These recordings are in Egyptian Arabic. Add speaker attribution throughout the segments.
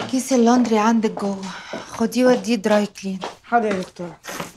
Speaker 1: كيس اللندري عندك جوه خديه وديه دراي كلين
Speaker 2: حاضر يا دكتور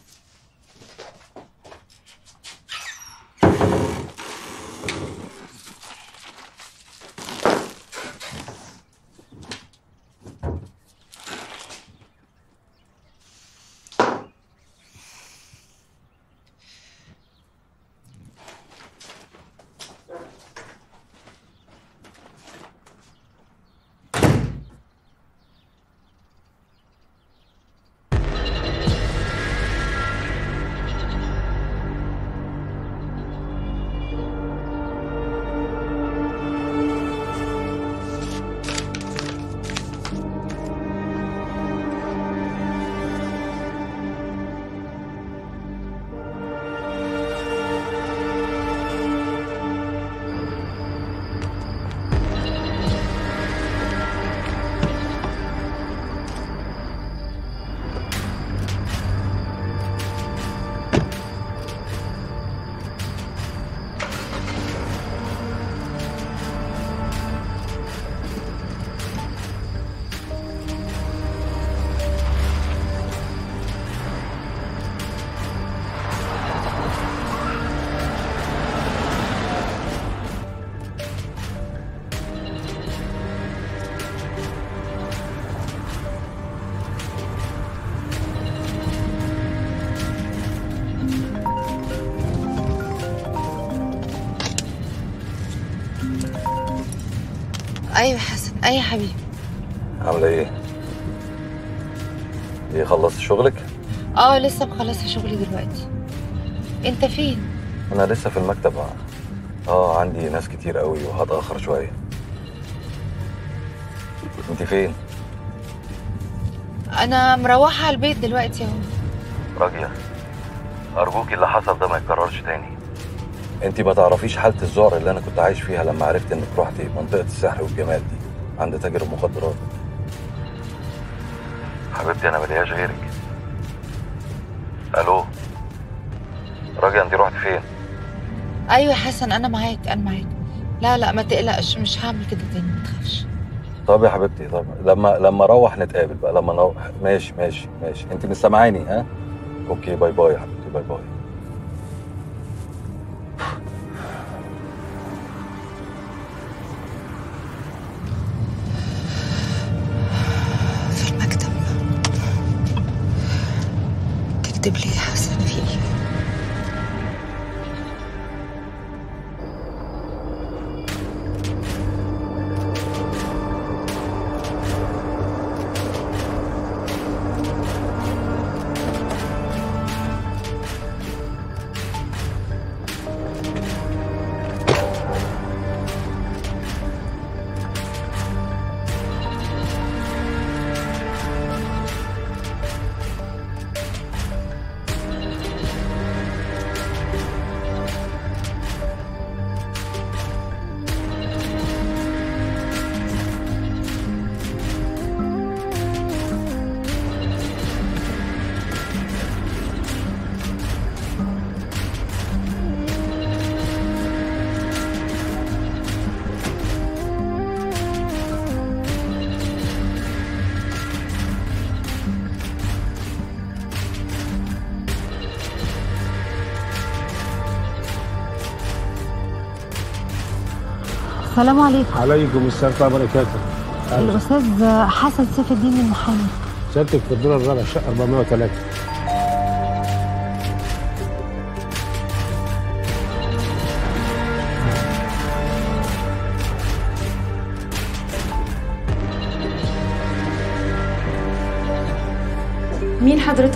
Speaker 1: ايوه حسن اي حبيبي
Speaker 3: عامله ايه ايه خلصت شغلك
Speaker 1: اه لسه مخلصه شغلي دلوقتي انت فين
Speaker 3: انا لسه في المكتب اه, آه عندي ناس كتير قوي وهتاخر شويه انت فين
Speaker 1: انا مروحه على البيت دلوقتي اهو
Speaker 3: راجية ارجوك اللي حصل ده ما يتكررش تاني انت ما تعرفيش حاله الذعر اللي انا كنت عايش فيها لما عرفت انك رحتي منطقه السحر والجمال دي عند تاجر المخدرات حبيبتي انا ملياش غيرك الو راجية انت رحت فين
Speaker 1: ايوه حسن انا معاك انا معاك لا لا ما تقلقش مش هعمل كده تاني ما تخافش
Speaker 3: طب يا حبيبتي طب لما لما اروح نتقابل بقى لما نروح ماشي ماشي ماشي انت مش سامعاني ها اوكي باي باي يا حبيبتي باي باي
Speaker 1: في المكتب تكتب لي يا حسن في ايه
Speaker 4: السلام عليكم
Speaker 5: عليكم السلام ورحمه الله وبركاته أهلا.
Speaker 4: الاستاذ حسن سيف الدين المحامي
Speaker 5: سيادتك في الدور الرابع شقه 403
Speaker 6: مين حضرتك؟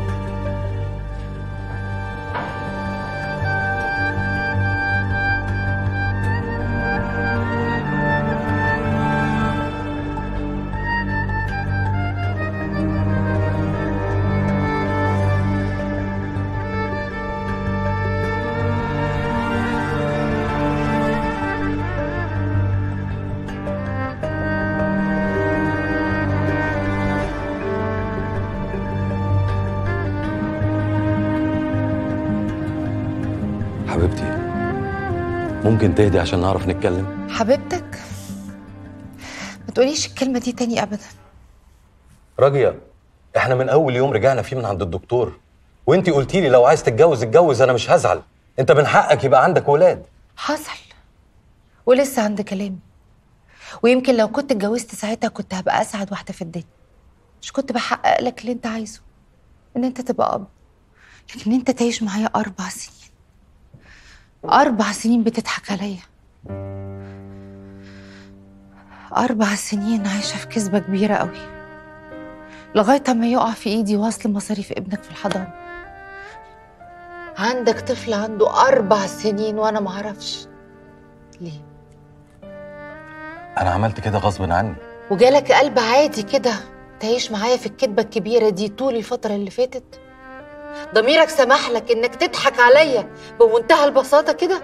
Speaker 3: حبيبتي ممكن تهدي عشان نعرف نتكلم
Speaker 1: حبيبتك ما تقوليش الكلمه دي تاني ابدا
Speaker 3: راجية احنا من اول يوم رجعنا فيه من عند الدكتور وانتي قلتي لي لو عايز تتجوز اتجوز انا مش هزعل انت من حقك يبقى عندك ولاد
Speaker 1: حصل ولسه عند كلامي ويمكن لو كنت اتجوزت ساعتها كنت هبقى اسعد واحده في الدنيا مش كنت بحقق لك اللي انت عايزه ان انت تبقى اب لكن انت تعيش معايا اربع سنين اربع سنين بتضحك عليا اربع سنين عايشه في كذبه كبيره قوي لغايه اما يقع في ايدي وصل مصاريف ابنك في الحضانه عندك طفل عنده اربع سنين وانا معرفش ليه
Speaker 3: انا عملت كده غصب عني
Speaker 1: وجالك قلب عادي كده تعيش معايا في الكدبة الكبيرة دي طول الفترة اللي فاتت ضميرك سمح لك انك تضحك عليا بمنتهى البساطة كده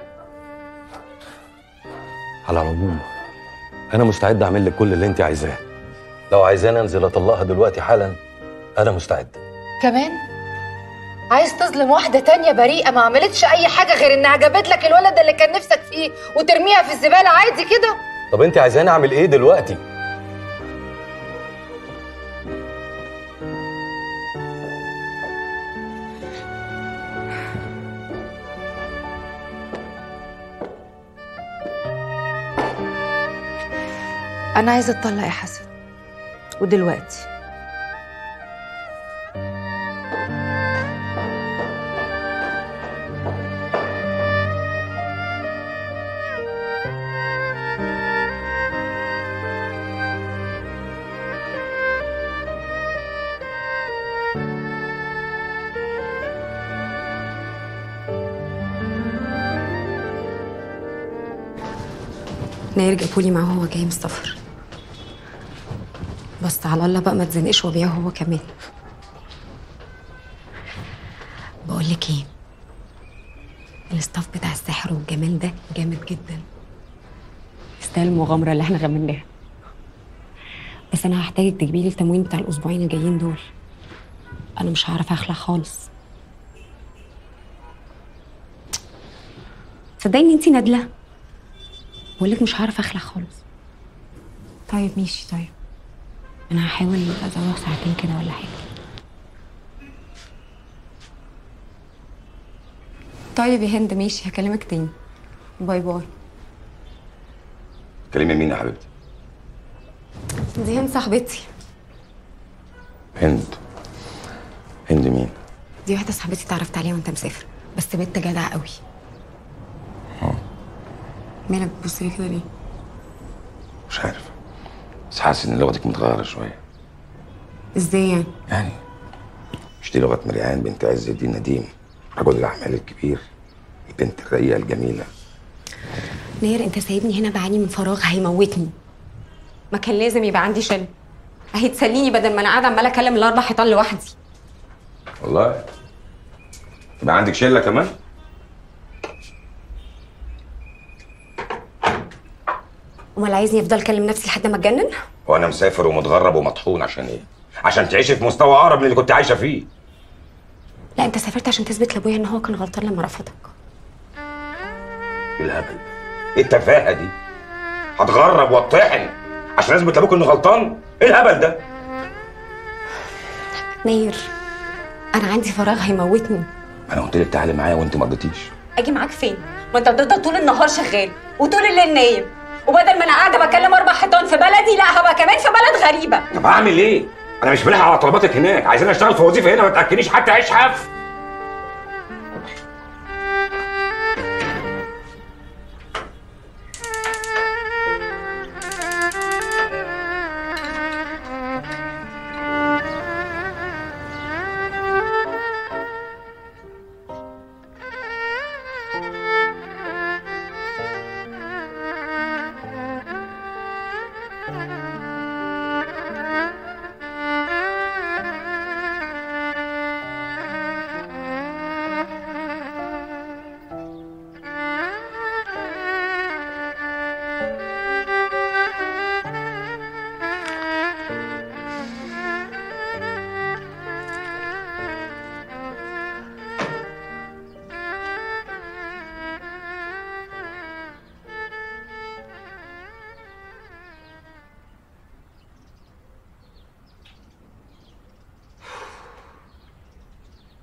Speaker 3: على العموم انا مستعد اعمل لك كل اللي انت عايزاه لو عايزاني انزل اطلقها دلوقتي حالا انا مستعد
Speaker 1: كمان عايز تظلم واحدة تانية بريئة ما عملتش أي حاجة غير إنها جابت لك الولد اللي كان نفسك فيه وترميها في الزبالة عادي كده
Speaker 3: طب انت عايزاني اعمل ايه دلوقتي
Speaker 1: أنا عايزة أتطلق يا حسن ودلوقتي
Speaker 2: ناير جابولي معاه وهو جاي من السفر بس على الله بقى ما تزنقش وبيعه هو كمان بقول لك ايه الاستاف بتاع السحر والجمال ده جامد جدا يستاهل المغامرة اللي احنا غمناها بس انا هحتاجك تجيبي لي التموين بتاع الاسبوعين الجايين دول انا مش هعرف اخلع خالص صدقيني انتي نادله بقول لك مش هعرف اخلع خالص طيب ماشي طيب انا هحاول ازوغ ساعتين كده ولا حاجه طيب يا هند ماشي هكلمك تاني باي باي
Speaker 6: كلمي مين يا حبيبتي؟
Speaker 2: دي هند صاحبتي
Speaker 6: هند هند مين؟
Speaker 2: دي واحده صاحبتي اتعرفت عليها وانت مسافر بس بنت جدع قوي مالك بتبص لي كده ليه
Speaker 6: مش عارف بس حاسس ان لغتك متغيرة شوية
Speaker 2: ازاي يعني
Speaker 6: يعني مش دي لغة مريان بنت عز الدين نديم رجل الأعمال الكبير البنت الرقيقة الجميلة
Speaker 2: نير انت سايبني هنا بعاني من فراغ هيموتني ما كان لازم يبقى عندي شل اهي تسليني بدل ما انا قاعده عماله اكلم الاربع حيطان لوحدي
Speaker 6: والله يبقى عندك شلة كمان؟
Speaker 2: امال عايزني افضل اكلم نفسي لحد ما اتجنن
Speaker 6: وأنا مسافر ومتغرب ومطحون عشان إيه؟ عشان تعيشي في مستوى أقرب من اللي كنت عايشة فيه
Speaker 2: لا انت سافرت عشان تثبت لابويا ان هو كان غلطان لما رفضك
Speaker 6: إيه الهبل؟ إيه التفاهة دي؟ هتغرب واتطحن عشان اثبت لابوك انه غلطان؟ ايه الهبل ده؟
Speaker 2: نير انا عندي فراغ هيموتني
Speaker 6: انا قلت لك تعالي معايا وانت ما رضيتيش
Speaker 2: اجي معاك فين ما انت بتفضل طول النهار شغال وطول الليل نايم وبدل ما انا قاعده بكلم اربع حيطان في بلدي لا هبقى كمان في بلد غريبه
Speaker 6: طب هعمل ايه؟ انا مش ملاحق على طلباتك هناك عايزين اشتغل في وظيفه هنا ما تاكلنيش حتى عيش حاف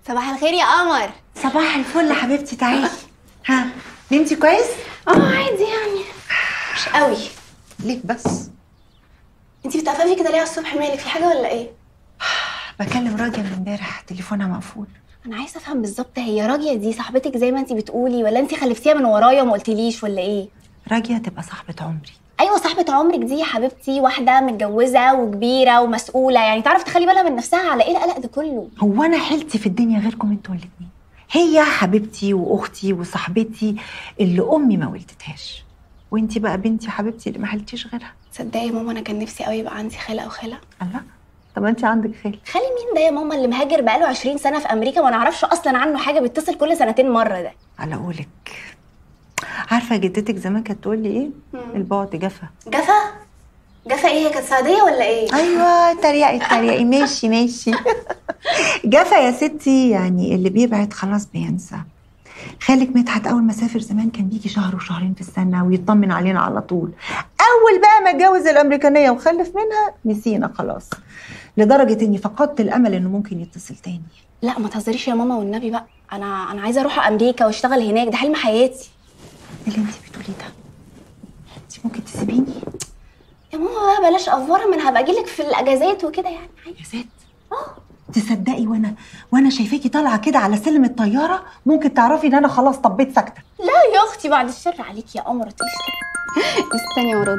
Speaker 7: صباح الخير يا قمر
Speaker 1: صباح الفل حبيبتي تعالي ها نمتي كويس
Speaker 7: اه عادي يعني مش قوي
Speaker 1: ليه بس
Speaker 7: انتي بتقفلي كده ليه على الصبح مالك في حاجه ولا ايه
Speaker 1: بكلم راجل من امبارح تليفونها مقفول
Speaker 7: انا عايزه افهم بالظبط هي راجيه دي صاحبتك زي ما انتي بتقولي ولا انتي خلفتيها من ورايا وما قلتليش ولا ايه
Speaker 1: راجية تبقى صاحبة عمري
Speaker 7: ايوه صاحبه عمرك دي يا حبيبتي واحده متجوزه وكبيره ومسؤوله يعني تعرف تخلي بالها من نفسها على ايه القلق ده كله
Speaker 1: هو انا حيلتي في الدنيا غيركم انتوا الاتنين هي حبيبتي واختي وصاحبتي اللي امي ما ولدتهاش وانتي بقى بنتي حبيبتي اللي ما حلتيش غيرها
Speaker 7: تصدقي يا ماما انا كان نفسي قوي يبقى عندي خاله او خاله
Speaker 1: الله طب انت عندك خير
Speaker 7: خالي مين ده يا ماما اللي مهاجر بقاله 20 سنه في امريكا ما نعرفش اصلا عنه حاجه بيتصل كل سنتين مره ده
Speaker 1: على قولك عارفه جدتك زمان كانت تقول لي ايه البعد جفا
Speaker 7: جفا جفا ايه هي كانت سعوديه ولا ايه
Speaker 1: ايوه تريقي تريقي ماشي ماشي جفا يا ستي يعني اللي بيبعد خلاص بينسى خالك مدحت اول ما سافر زمان كان بيجي شهر وشهرين في السنه ويطمن علينا على طول اول بقى ما اتجوز الامريكانيه وخلف منها نسينا خلاص لدرجه اني فقدت الامل انه ممكن يتصل تاني
Speaker 7: لا ما تهزريش يا ماما والنبي بقى انا انا عايزه اروح امريكا واشتغل هناك ده حلم حياتي
Speaker 1: اللي انت بتقوليه ده انت ممكن تسيبيني
Speaker 7: يا ماما بقى بلاش افوره ما انا هبقى اجيلك في الاجازات وكده يعني عادي
Speaker 1: يا ست تصدقي وانا وانا شايفاكي طالعه كده على سلم الطياره ممكن تعرفي ان انا خلاص طبيت ساكته
Speaker 7: لا يا اختي بعد الشر عليك يا قمر تقوليش كده استني وارد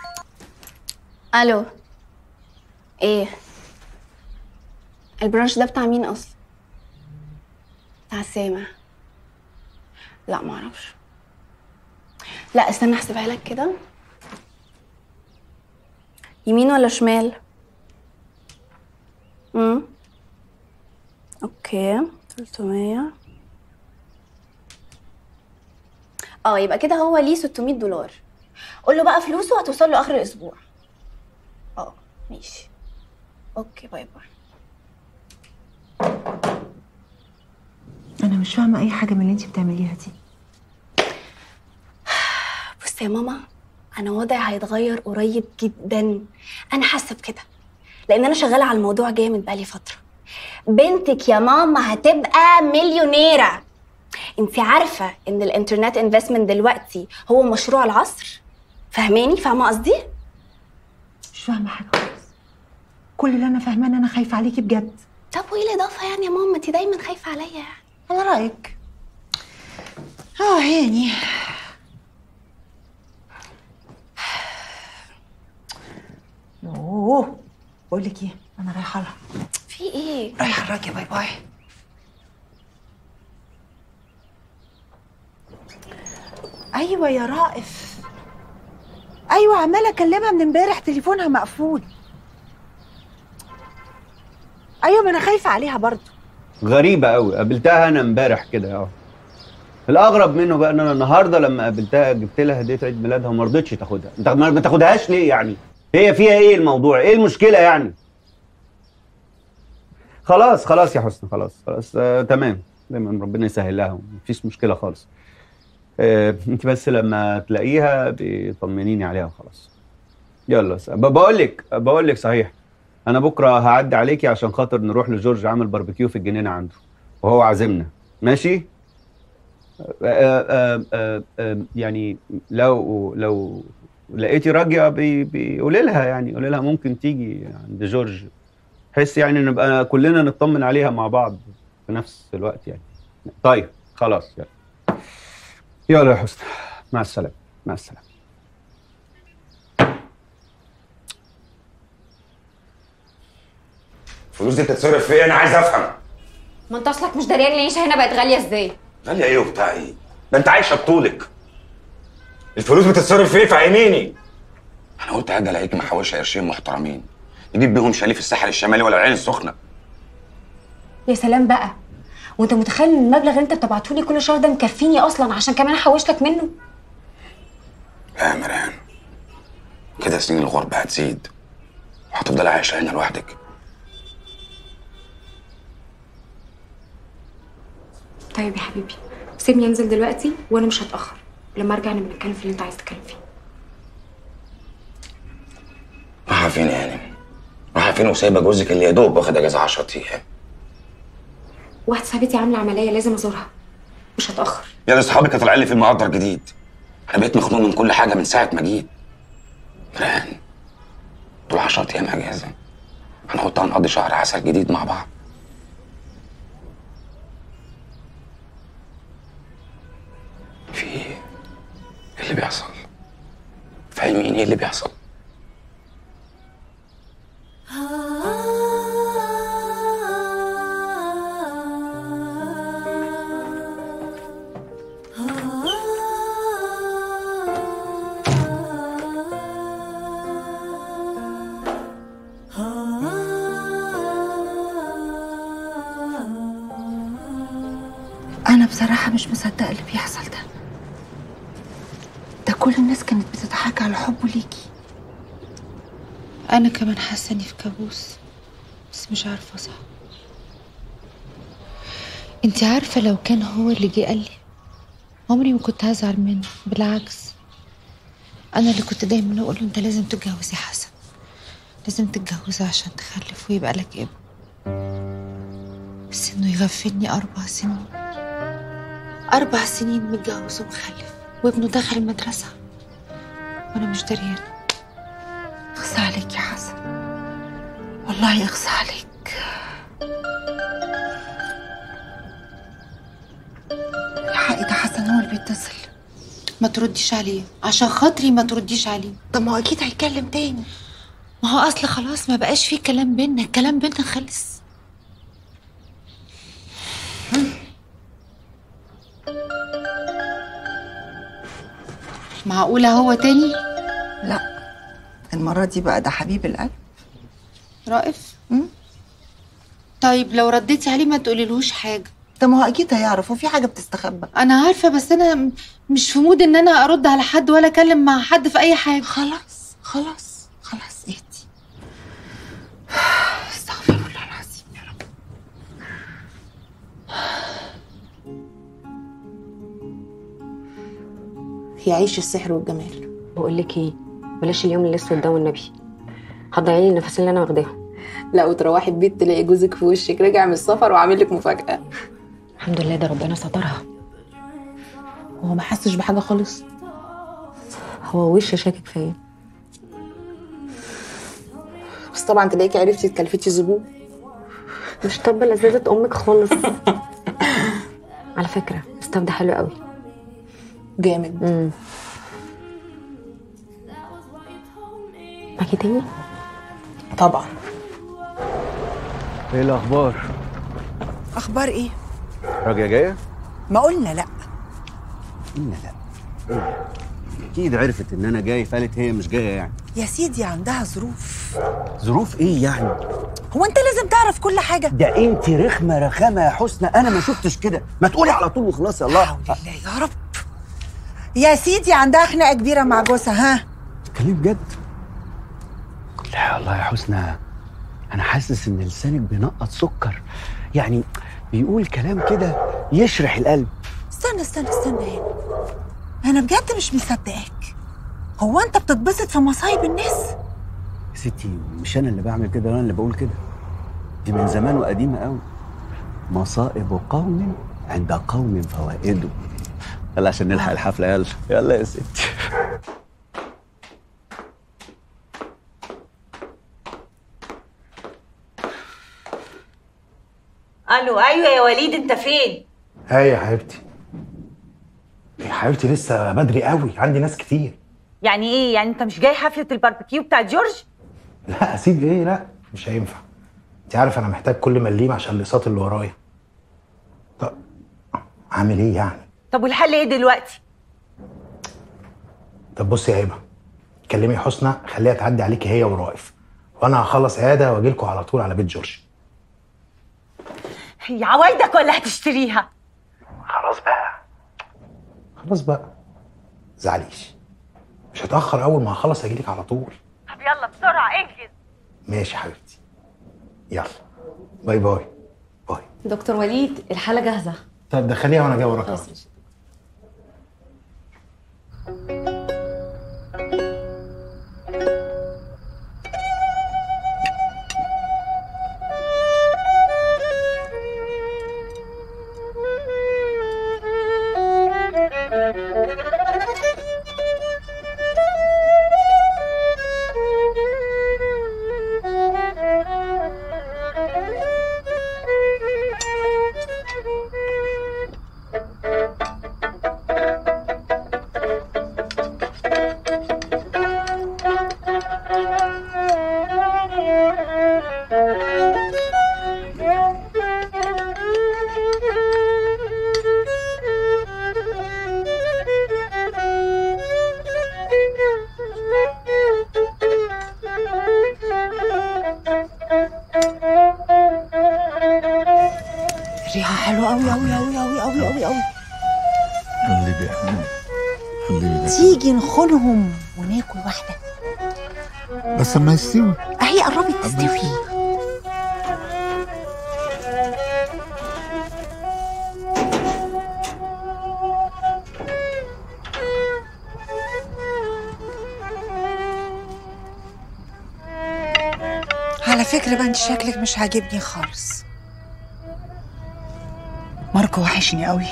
Speaker 7: الو ايه البرانش ده بتاع مين اصلا بتاع سامع لا ما اعرفش لا استنى احسبها لك كده يمين ولا شمال امم اوكي 300 اه يبقى كده هو ليه 600 دولار قول له بقى فلوسه هتوصل له اخر الاسبوع اه ماشي اوكي باي باي
Speaker 1: انا مش فاهمه اي حاجه من اللي انت بتعمليها دي
Speaker 7: بصي يا ماما انا وضعي هيتغير قريب جدا انا حاسه بكده لان انا شغاله على الموضوع جامد بقالي فتره بنتك يا ماما هتبقى مليونيره انت عارفه ان الانترنت انفستمنت دلوقتي هو مشروع العصر فاهماني فاهمه قصدي
Speaker 1: مش فاهمه حاجه خالص كل اللي انا فاهماه ان انا خايفه عليكي بجد
Speaker 7: طب وايه الاضافه يعني يا ماما انت دايما خايفه عليا يعني
Speaker 1: على رايك اه يعني اوه بقول لك ايه انا رايحه لها
Speaker 7: في ايه
Speaker 1: رايحه الراجل باي باي ايوه يا رائف ايوه عماله اكلمها من امبارح تليفونها مقفول ايوه ما انا خايفه عليها برضه
Speaker 8: غريبة قوي قابلتها أنا امبارح كده اه الأغرب منه بقى إن أنا النهاردة لما قابلتها جبت لها هدية عيد ميلادها وما رضتش تاخدها، أنت ما ما تاخدهاش ليه يعني؟ هي فيها إيه الموضوع؟ إيه المشكلة يعني؟ خلاص خلاص يا حسن خلاص خلاص آه تمام دايما ربنا يسهل لها مفيش مشكلة خالص. آه أنت بس لما تلاقيها بيطمنيني عليها وخلاص. يلا س- ب- بقول لك بقول لك صحيح انا بكره هعدي عليكي عشان خاطر نروح لجورج عامل باربيكيو في الجنينه عنده وهو عازمنا ماشي آه، آه، آه، آه، يعني لو لو لقيتي راجيه بي- بيقولي لها يعني قولي لها ممكن تيجي عند جورج بحيث يعني نبقى كلنا نطمن عليها مع بعض في نفس الوقت يعني طيب خلاص يلا يلا يا حسن مع السلامه مع السلامه
Speaker 6: الفلوس دي بتتصرف في ايه انا عايز افهم
Speaker 2: ما انت اصلك مش داريان العيشه هنا بقت غاليه ازاي
Speaker 6: غاليه ايه وبتاع ايه ده انت عايشه بطولك الفلوس بتتصرف في ايه فهميني انا قلت هاجي الاقيك محوشه قرشين محترمين نجيب بيهم شاليه في الساحل الشمالي ولا العين السخنه
Speaker 2: يا سلام بقى وانت متخيل ان المبلغ اللي انت بتبعته لي كل شهر ده مكفيني اصلا عشان كمان احوش لك منه
Speaker 6: لا يا مريم كده سنين الغربة هتزيد وهتفضل عايشة هنا لوحدك
Speaker 2: طيب يا حبيبي سيبني انزل دلوقتي وانا مش هتاخر لما ارجع نبقى نتكلم في اللي انت عايز تتكلم فيه
Speaker 6: رايحة فين يعني؟ رايحة فين وسايبة جوزك اللي يا دوب واخد اجازة 10 ايام
Speaker 2: واحده صاحبتي عامله عمليه لازم ازورها مش هتاخر
Speaker 6: يا ده اصحابي كانوا طالعين لي في المقدر جديد انا بقيت مخنوق من كل حاجه من ساعه ما جيت ريان دول 10 ايام اجازه هنحط هنقضي شهر عسل جديد مع بعض في ايه؟ إيه اللي بيحصل؟ فاهمين ايه اللي بيحصل؟
Speaker 1: أنا بصراحة مش مصدقة اللي بيحصل ده ده كل الناس كانت بتضحك على حبه ليكي أنا كمان حاسة إني في كابوس بس مش عارفة صح انتي عارفة لو كان هو اللي جه قال لي عمري ما كنت هزعل منه بالعكس أنا اللي كنت دايما أقول له أنت لازم تتجوز يا حسن لازم تتجوز عشان تخلف ويبقى لك ابن بس إنه يغفلني أربع سنين أربع سنين متجوز ومخلف وابنه دخل المدرسة وأنا مش دريانة اخصى عليك يا حسن والله اخصى عليك الحقي ده حسن هو اللي بيتصل ما ترديش عليه عشان خاطري ما ترديش عليه طب ما هو اكيد هيتكلم تاني ما هو اصل خلاص ما بقاش فيه كلام بينا الكلام بينا خلص معقولة هو تاني؟
Speaker 9: لا المرة دي بقى ده حبيب القلب
Speaker 1: رائف؟ طيب لو رديتي عليه ما تقوليلهوش حاجة
Speaker 9: ده ما هو أكيد هيعرف وفي حاجة بتستخبى
Speaker 1: أنا عارفة بس أنا م- مش في مود إن أنا أرد على حد ولا أكلم مع حد في أي حاجة
Speaker 9: خلاص خلاص خلاص اهدي استغفر الله العظيم يا رب
Speaker 10: يعيش السحر والجمال
Speaker 2: بقول لك ايه بلاش اليوم الاسود ده والنبي هتضيعي لي النفس اللي انا واخداها
Speaker 10: لا وتروحي البيت تلاقي جوزك في وشك رجع من السفر وعامل لك مفاجأة
Speaker 2: الحمد لله ده ربنا سترها
Speaker 10: هو ما حسش بحاجة خالص
Speaker 2: هو وش شاكك فيا
Speaker 10: بس طبعا تلاقيكي عرفتي تكلفتي زبون
Speaker 2: مش طب لذيذة امك خالص على فكرة الستاف ده حلو قوي
Speaker 10: جامد
Speaker 2: امم معاكي تاني
Speaker 10: طبعا
Speaker 8: ايه الاخبار
Speaker 9: أخبار إيه؟
Speaker 8: راجعه جايه
Speaker 9: ما قلنا لا
Speaker 8: قلنا لا إيه؟ اكيد عرفت ان انا جاي فقالت هي مش جايه يعني
Speaker 9: يا سيدي عندها ظروف
Speaker 8: ظروف ايه يعني
Speaker 9: هو أنت لازم تعرف كل حاجة
Speaker 8: ده انت رخمه رخامه يا حسنى انا ما شفتش كده ما تقولي على طول وخلاص يا الله
Speaker 9: حول الله يا رب يا سيدي عندها خناقة كبيرة مع جوزها ها
Speaker 8: تتكلمي بجد لا والله يا حسنى انا حاسس ان لسانك بينقط سكر يعني بيقول كلام كده يشرح القلب
Speaker 9: استنى استنى استنى هنا أنا بجد مش مصدقاك هو أنت بتتبسط في مصايب الناس؟
Speaker 8: يا ستي مش انا اللي بعمل كده ولا اللي بقول كده دي من زمان وقديمه قوي مصائب قوم عند قوم فوائد يلا عشان نلحق الحفله يلا يلا يا ستي
Speaker 11: الو ايوه يا وليد انت فين
Speaker 12: هاي يا حبيبتي يا حبيبتي لسه بدري قوي عندي ناس كتير
Speaker 11: يعني ايه يعني انت مش جاي حفله الباربيكيو بتاع جورج
Speaker 12: لا اسيب ايه لا مش هينفع انت عارف انا محتاج كل مليم عشان الاقساط اللي ورايا طب اعمل ايه يعني
Speaker 11: طب والحل ايه دلوقتي
Speaker 12: طب بصي يا هبه كلمي حسنى خليها تعدي عليكي هي ورائف وانا هخلص عياده واجي لكم على طول على بيت جورج
Speaker 11: هي عوايدك ولا هتشتريها
Speaker 12: خلاص بقى خلاص بقى زعليش مش هتاخر اول ما هخلص اجي لك على طول
Speaker 11: طب يلا بسرعه انجز
Speaker 12: ماشي يا حبيبتي يلا باي باي باي
Speaker 13: دكتور وليد الحالة جاهزة
Speaker 12: طب دخليها وانا جاي وراك أهو.
Speaker 9: الريحه حلوه قوي قوي قوي قوي قوي قوي قوي
Speaker 14: اللي بيحمل اللي
Speaker 9: تيجي نخونهم وناكل واحده
Speaker 14: بس ما يستوي
Speaker 9: اهي قربت تستوي على فكرة بقى انت شكلك مش عاجبني خالص ماركو وحشني قوي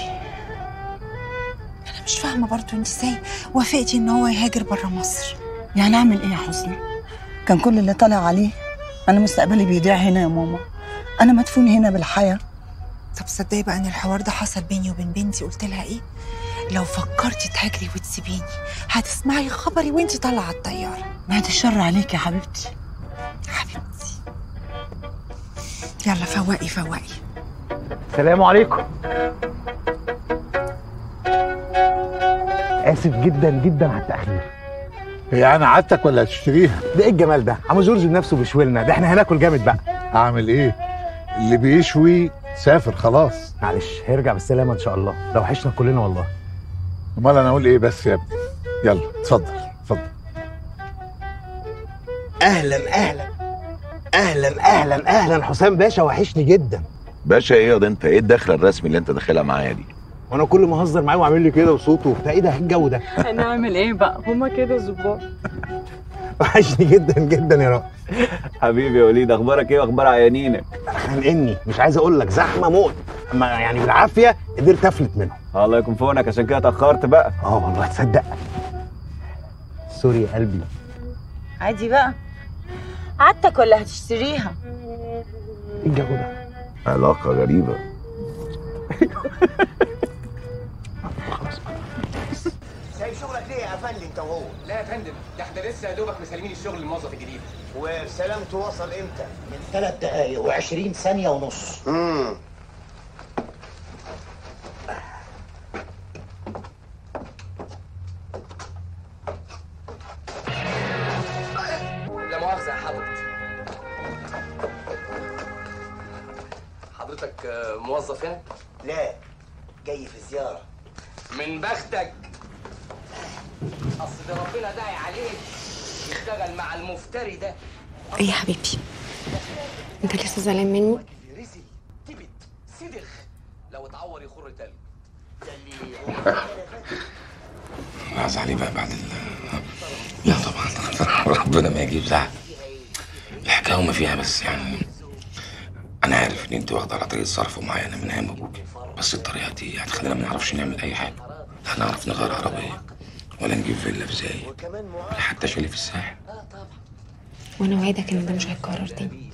Speaker 9: انا مش فاهمة برضو انت ازاي وافقتي ان هو يهاجر برا مصر
Speaker 15: يعني اعمل ايه يا حسني كان كل اللي طالع عليه انا مستقبلي بيضيع هنا يا ماما انا مدفون هنا بالحياه
Speaker 9: طب صدقي بقى ان الحوار ده حصل بيني وبين بنتي قلت لها ايه لو فكرتي تهاجري وتسيبيني هتسمعي خبري وانت طالعه على الطياره
Speaker 15: بعد الشر عليك يا حبيبتي
Speaker 9: يلا فوقي فوقي
Speaker 12: السلام عليكم اسف جدا جدا على التاخير
Speaker 14: هي انا عادتك ولا هتشتريها
Speaker 12: ده ايه الجمال ده عم جورج بنفسه بيشوي لنا ده احنا هناكل جامد بقى
Speaker 14: اعمل ايه اللي بيشوي سافر خلاص
Speaker 12: معلش هيرجع بالسلامه ان شاء الله ده وحشنا كلنا والله
Speaker 14: امال انا اقول ايه بس يا ابني يلا اتفضل اتفضل
Speaker 12: اهلا اهلا اهلا اهلا اهلا حسام باشا وحشني جدا
Speaker 16: باشا ايه يا ده انت ايه الدخله الرسمي اللي انت داخلها معايا دي
Speaker 12: وانا كل ما اهزر معاه وعامل لي كده وصوته وبتاع ايه ده إيه الجو ده
Speaker 17: هنعمل ايه بقى هما كده ظباط
Speaker 12: وحشني جدا جدا يا رب
Speaker 8: حبيبي يا وليد اخبارك ايه واخبار عيانينك
Speaker 12: خانقني مش عايز اقول لك زحمه موت اما يعني بالعافيه قدرت افلت منهم
Speaker 8: الله يكون في عونك عشان كده اتاخرت بقى
Speaker 12: اه والله تصدق سوري يا قلبي
Speaker 11: عادي بقى عادتك ولا هتشتريها
Speaker 12: ايه الجو ده
Speaker 16: علاقه غريبه
Speaker 18: سايب شغلك ليه يا افندي انت وهو؟ لا يا فندم ده احنا لسه يا دوبك مسلمين الشغل للموظف الجديد وسلامته وصل امتى؟
Speaker 19: من ثلاث دقايق و20 ثانية ونص
Speaker 18: امم لا مؤاخذة يا حضرتك حضرتك آه، موظف هنا؟
Speaker 19: لا جاي في زيارة
Speaker 18: من بختك اصل ده ربنا داعي عليك يشتغل مع المفتري ده
Speaker 2: ايه يا حبيبي انت لسه زعلان مني
Speaker 18: رزل تبت صدخ لو اتعور يخر تلج
Speaker 6: لاحظ عليه بقى بعد ال لا طبعا ربنا ما يجيب زعل الحكايه وما فيها بس يعني انا عارف ان انت واخده على طريقه صرف معينه من ايام ابوك بس الطريقه دي هتخلينا ما نعرفش نعمل اي حاجه لا هنعرف نغير عربيه ولا نجيب فيلا في زايد ولا حتى شاليه في الساحل
Speaker 2: وانا وعدك ان ده مش هيتكرر تاني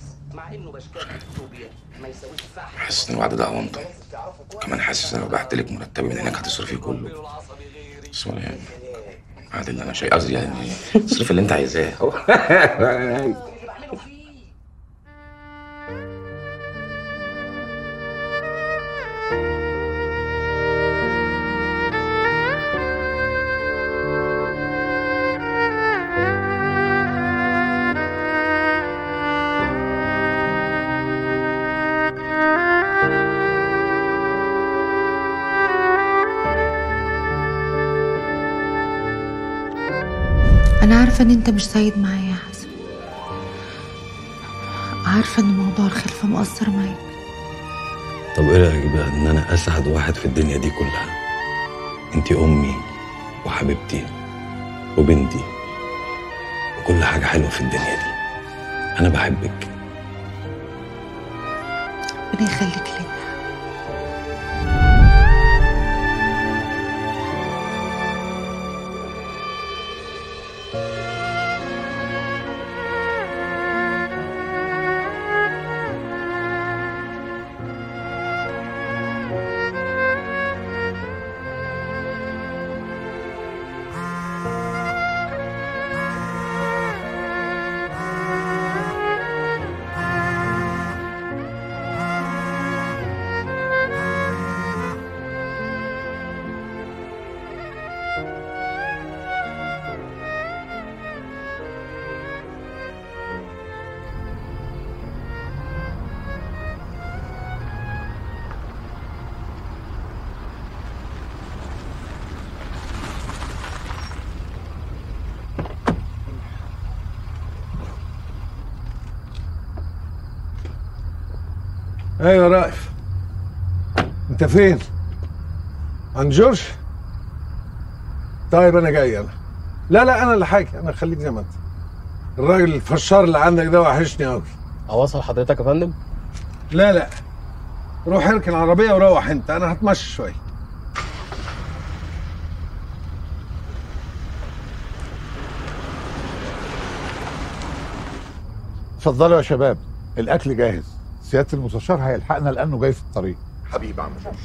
Speaker 6: حاسس ان الوعد ده اونطه كمان حاسس ان لو بعت لك مرتبي من هناك هتصرفيه كله بس ولا يعني عادي اللي انا شايف قصدي يعني اصرف اللي انت عايزاه اهو
Speaker 1: أنا عارفة إن أنت مش سعيد معايا يا حسن عارفة إن موضوع الخلفة مؤثر معاك
Speaker 3: طب ايه رايك بقى ان انا اسعد واحد في الدنيا دي كلها انت امي وحبيبتي وبنتي وكل حاجه حلوه في الدنيا دي انا بحبك
Speaker 1: ربنا يخليك ليا
Speaker 20: ايوه رائف انت فين عند جورج طيب انا جاي انا لا لا انا اللي حاجه انا خليك زي ما انت الراجل الفشار اللي عندك ده وحشني قوي
Speaker 21: اوصل حضرتك يا فندم
Speaker 20: لا لا روح اركن العربيه وروح انت انا هتمشى شويه
Speaker 14: اتفضلوا يا شباب الاكل جاهز سياده المستشار هيلحقنا لانه جاي في الطريق
Speaker 16: حبيبي عم جورج